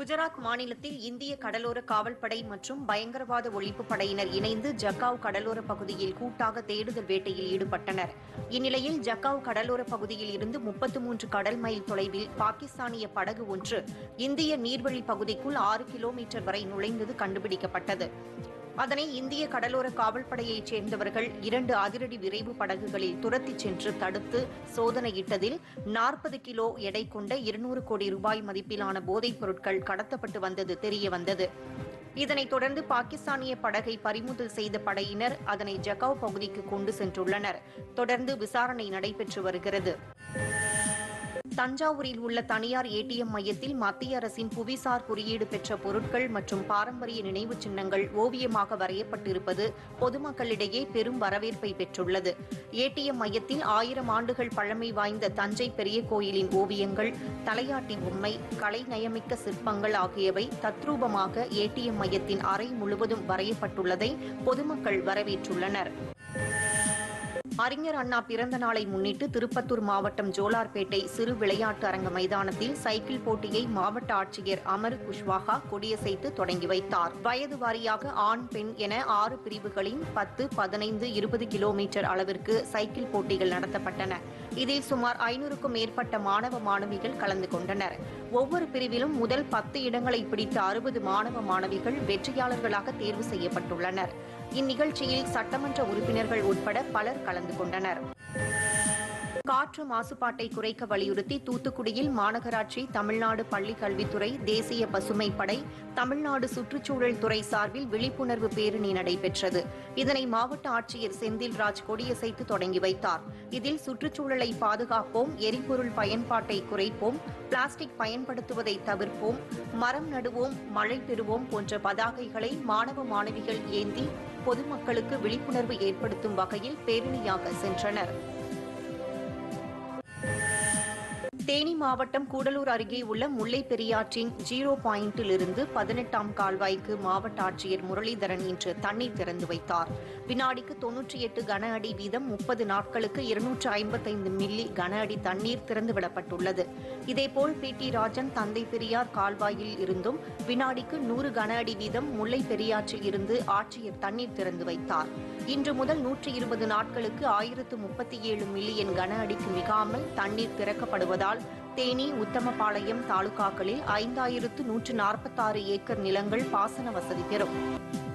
குஜராத் மாநிலத்தில் இந்திய கடலோர காவல்படை மற்றும் பயங்கரவாத ஒழிப்பு படையினர் இணைந்து ஜக்காவ் கடலோர பகுதியில் கூட்டாக தேடுதல் வேட்டையில் ஈடுபட்டனர் இந்நிலையில் ஜக்காவ் கடலோர பகுதியில் இருந்து முப்பத்து மூன்று கடல் மைல் தொலைவில் பாகிஸ்தானிய படகு ஒன்று இந்திய நீர்வழி பகுதிக்குள் ஆறு கிலோமீட்டர் வரை நுழைந்தது கண்டுபிடிக்கப்பட்டது அதனை இந்திய கடலோர காவல்படையைச் சேர்ந்தவர்கள் இரண்டு அதிரடி விரைவு படகுகளில் துரத்திச் சென்று தடுத்து சோதனையிட்டதில் நாற்பது கிலோ எடை கொண்ட இருநூறு கோடி ரூபாய் மதிப்பிலான போதைப் பொருட்கள் கடத்தப்பட்டு வந்தது தெரியவந்தது இதனைத் தொடர்ந்து பாகிஸ்தானிய படகை பறிமுதல் செய்த படையினர் அதனை ஜகாவ் பகுதிக்கு கொண்டு சென்றுள்ளனர் தொடர்ந்து விசாரணை நடைபெற்று வருகிறது தஞ்சாவூரில் உள்ள தனியார் ஏடிஎம் மையத்தில் மத்திய அரசின் புவிசார் குறியீடு பெற்ற பொருட்கள் மற்றும் பாரம்பரிய நினைவுச் சின்னங்கள் ஓவியமாக வரையப்பட்டிருப்பது பொதுமக்களிடையே பெரும் வரவேற்பை பெற்றுள்ளது ஏடிஎம் மையத்தில் ஆயிரம் ஆண்டுகள் பழமை வாய்ந்த தஞ்சை பெரிய கோயிலின் ஓவியங்கள் தலையாட்டி பொம்மை கலை நயமிக்க சிற்பங்கள் ஆகியவை தத்ரூபமாக ஏடிஎம் மையத்தின் அறை முழுவதும் வரையப்பட்டுள்ளதை பொதுமக்கள் வரவேற்றுள்ளனர் அறிஞர் அண்ணா பிறந்த நாளை முன்னிட்டு திருப்பத்தூர் மாவட்டம் ஜோலார்பேட்டை சிறு விளையாட்டு அரங்க மைதானத்தில் சைக்கிள் போட்டியை மாவட்ட ஆட்சியர் அமர் குஷ்வாகா கொடியசைத்து தொடங்கி வைத்தார் வயது வாரியாக ஆண் பெண் என ஆறு பிரிவுகளின் பத்து பதினைந்து இருபது கிலோமீட்டர் அளவிற்கு சைக்கிள் போட்டிகள் நடத்தப்பட்டன இதில் சுமார் ஐநூறுக்கும் மேற்பட்ட மாணவ மாணவிகள் கலந்து கொண்டனர் ஒவ்வொரு பிரிவிலும் முதல் பத்து இடங்களை பிடித்த அறுபது மாணவ மாணவிகள் வெற்றியாளர்களாக தேர்வு செய்யப்பட்டுள்ளனர் இந்நிகழ்ச்சியில் சட்டமன்ற உறுப்பினர்கள் உட்பட பலர் கலந்து கொண்டனர் காற்று மாசுபாட்டை குறைக்க வலியுறுத்தி தூத்துக்குடியில் மாநகராட்சி தமிழ்நாடு பள்ளி கல்வித்துறை தேசிய பசுமை படை தமிழ்நாடு சுற்றுச்சூழல் துறை சார்பில் விழிப்புணர்வு பேரணி நடைபெற்றது இதனை மாவட்ட ஆட்சியர் செந்தில்ராஜ் கொடியசைத்து தொடங்கி வைத்தார் இதில் சுற்றுச்சூழலை பாதுகாப்போம் எரிபொருள் பயன்பாட்டை குறைப்போம் பிளாஸ்டிக் பயன்படுத்துவதை தவிர்ப்போம் மரம் நடுவோம் மழை பெறுவோம் போன்ற பதாகைகளை மாணவ மாணவிகள் ஏந்தி பொதுமக்களுக்கு விழிப்புணர்வு ஏற்படுத்தும் வகையில் பேரணியாக சென்றனர் தேனி மாவட்டம் கூடலூர் அருகே உள்ள முல்லை பெரியாற்றின் ஜீரோ பாயிண்டில் இருந்து பதினெட்டாம் கால்வாய்க்கு மாவட்ட ஆட்சியர் முரளிதரன் இன்று தண்ணீர் திறந்து வைத்தார் வினாடிக்கு தொன்னூற்றி எட்டு கன அடி வீதம் முப்பது நாட்களுக்கு இருநூற்று ஐம்பத்தைந்து மில்லி கன அடி தண்ணீர் திறந்துவிடப்பட்டுள்ளது இதேபோல் பி டி ராஜன் தந்தை பெரியார் கால்வாயில் இருந்தும் வினாடிக்கு நூறு கன அடி வீதம் முல்லை பெரியாற்றில் இருந்து ஆட்சியர் தண்ணீர் திறந்து வைத்தார் இன்று முதல் நூற்றி இருபது நாட்களுக்கு ஆயிரத்து முப்பத்தி ஏழு மில்லியன் கன அடிக்கு மிகாமல் தண்ணீர் திறக்கப்படுவதால் தேனி உத்தமபாளையம் தாலுகாக்களில் ஐந்தாயிரத்து நூற்று நாற்பத்தாறு ஏக்கர் நிலங்கள் பாசன வசதி பெறும்